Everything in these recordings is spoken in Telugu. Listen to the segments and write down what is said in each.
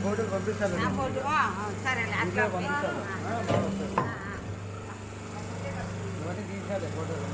ఫోటోలు పంపిస్తాను ఆ ఫోటో ఆ, ఆ, సరేలే అట్లా ఇంట్లో పంపిస్తాను ఆ, ఆ, బాగా వస్తుంది ఆ, ఆ. ఇవన్నీ తీసాలి ఫోటోలు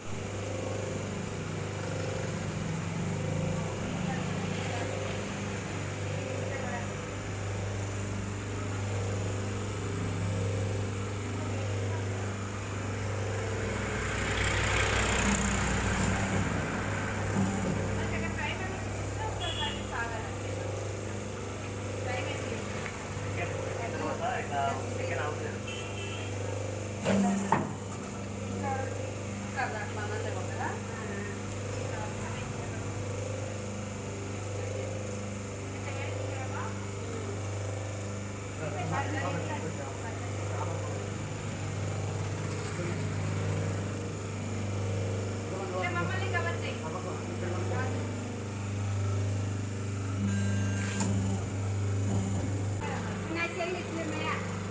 నా చెల్లి ఇట్లనే.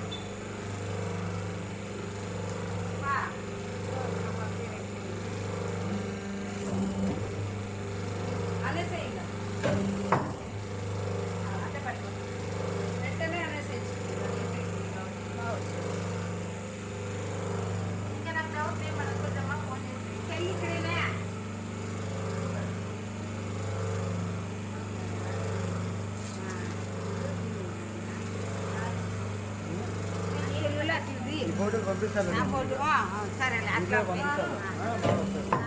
వా. అనేసేయ్ ఇంకా. ఆ, అట్టే పట్టుకో. వెంటనే అనేసేయ్. ఇంకా నాకు డౌట్ ఏమన్నా కొంచెమా ఫోన్ చేసి. చెల్లి ఇక్కడేనా? ఈ చెల్లులా తీసి. ఈ ఫోటోలు పంపిస్తాను ఆ ఫోటో ఆ, ఆ, సరేలే ఇంట్లో అట్లా పంపిస్తాను ఆ, బాగా వస్తుంది